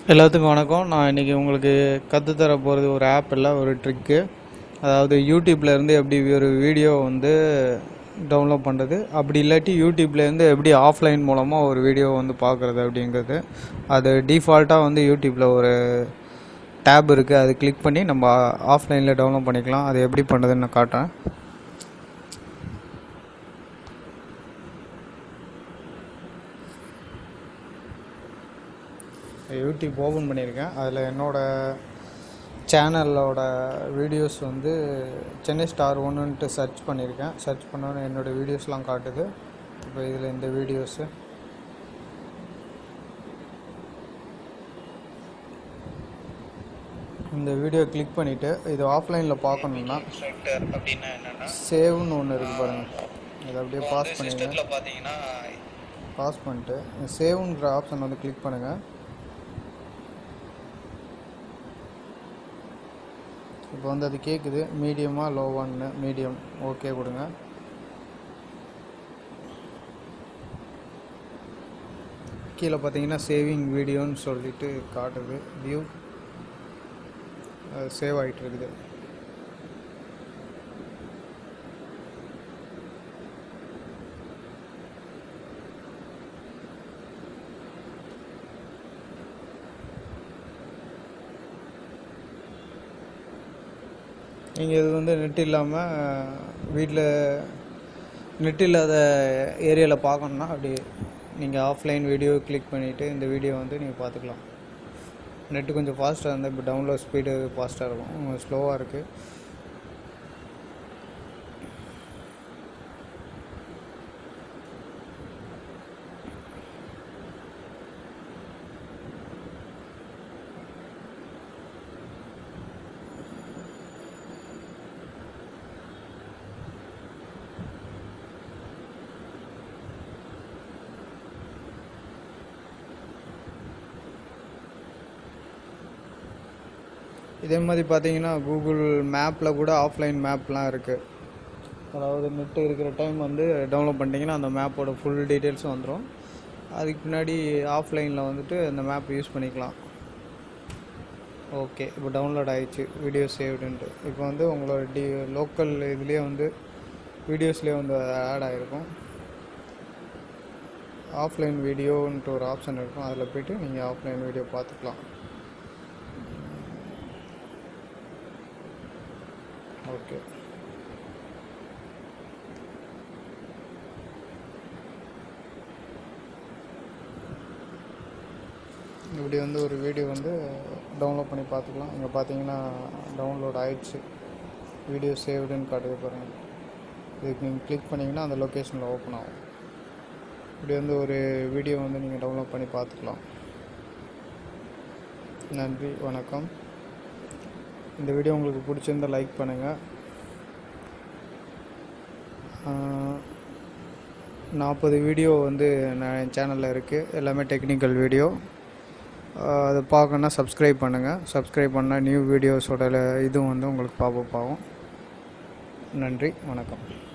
எல்லாத்துக்கும் வணக்கம் நான் இன்றைக்கி உங்களுக்கு கற்றுத்தர போகிறது ஒரு ஆப் இல்லை ஒரு ட்ரிக்கு அதாவது யூடியூப்ல இருந்து எப்படி ஒரு வீடியோ வந்து டவுன்லோட் பண்ணுறது அப்படி இல்லாட்டி யூடியூப்லேருந்து எப்படி ஆஃப்லைன் மூலமாக ஒரு வீடியோ வந்து பார்க்குறது அப்படிங்கிறது அது டிஃபால்ட்டாக வந்து யூடியூப்பில் ஒரு டேப் இருக்குது அது கிளிக் பண்ணி நம்ம ஆஃப்லைனில் டவுன்லோட் பண்ணிக்கலாம் அது எப்படி பண்ணுறதுன்னு நான் காட்டுறேன் யூடியூப் ஓப்பன் பண்ணியிருக்கேன் அதில் என்னோடய சேனலோட வீடியோஸ் வந்து சென்னை ஸ்டார் ஒன்றுன்ட்டு சர்ச் பண்ணியிருக்கேன் சர்ச் பண்ணோன்னு என்னோடய வீடியோஸ்லாம் காட்டுது இப்போ இதில் இந்த வீடியோஸு இந்த வீடியோ கிளிக் பண்ணிவிட்டு இது ஆஃப்லைனில் பார்க்கணுன்னா அப்படின்னா என்னன்னா சேவ்னு ஒன்று இருக்குது பாருங்கள் இதை அப்படியே பாஸ் பண்ணிடுங்க சிஸ்டத்தில் பார்த்தீங்கன்னா பாஸ் பண்ணிட்டு சேவ்ங்கிற ஆப்ஷன் வந்து கிளிக் பண்ணுங்கள் இப்போ வந்து அது கேட்குது மீடியமாக லோவான்னு மீடியம் ஓகே கொடுங்க கீழே பார்த்தீங்கன்னா சேவிங் வீடியோன்னு சொல்லிட்டு காட்டுது வியூ அது சேவ் ஆகிட்டு இருக்குது நீங்கள் இது வந்து நெட் இல்லாமல் வீட்டில் நெட் இல்லாத ஏரியாவில் பார்க்கணுன்னா அப்படி நீங்கள் ஆஃப்லைன் வீடியோ கிளிக் பண்ணிவிட்டு இந்த வீடியோ வந்து நீங்கள் பார்த்துக்கலாம் நெட்டு கொஞ்சம் ஃபாஸ்ட்டாக இருந்தால் இப்போ டவுன்லோட் ஸ்பீடு ஃபாஸ்ட்டாக இருக்கும் ஸ்லோவாக இருக்குது இதே மாதிரி பார்த்தீங்கன்னா கூகுள் மேப்பில் கூட ஆஃப்லைன் மேப்லாம் இருக்குது அதாவது நெட்டு இருக்கிற டைம் வந்து டவுன்லோட் பண்ணிட்டீங்கன்னா அந்த மேப்போட ஃபுல் டீட்டெயில்ஸும் வந்துடும் அதுக்கு பின்னாடி ஆஃப்லைனில் வந்துட்டு அந்த மேப் யூஸ் பண்ணிக்கலாம் ஓகே இப்போ டவுன்லோட் ஆயிடுச்சு வீடியோ சேவ்டுன்ட்டு இப்போ வந்து உங்களோட டி லோக்கல் இதுலேயே வந்து வீடியோஸ்லேயே வந்து ஆட் ஆகிருக்கும் ஆஃப்லைன் வீடியோன்ட்டு ஒரு ஆப்ஷன் இருக்கும் அதில் போய்ட்டு நீங்கள் ஆஃப்லைன் வீடியோ பார்த்துக்கலாம் ஓகே இப்படி வந்து ஒரு வீடியோ வந்து டவுன்லோட் பண்ணி பார்த்துக்கலாம் இங்கே பார்த்தீங்கன்னா டவுன்லோட் ஆயிடுச்சு வீடியோ சேவ்டுன்னு காட்டுது பாருங்கள் இதுக்கு நீங்கள் கிளிக் பண்ணிங்கன்னா அந்த லொக்கேஷனில் ஓப்பன் ஆகும் இப்படி வந்து ஒரு வீடியோ வந்து நீங்கள் டவுன்லோட் பண்ணி பார்த்துக்கலாம் நன்றி வணக்கம் இந்த வீடியோ உங்களுக்கு பிடிச்சிருந்தா லைக் பண்ணுங்கள் நாற்பது வீடியோ வந்து நான் என் சேனலில் இருக்குது எல்லாமே டெக்னிக்கல் வீடியோ அதை பார்க்கணுன்னா சப்ஸ்கிரைப் பண்ணுங்கள் சப்ஸ்கிரைப் பண்ணால் நியூ வீடியோஸோட இதுவும் வந்து உங்களுக்கு பாப்பப் ஆகும் நன்றி வணக்கம்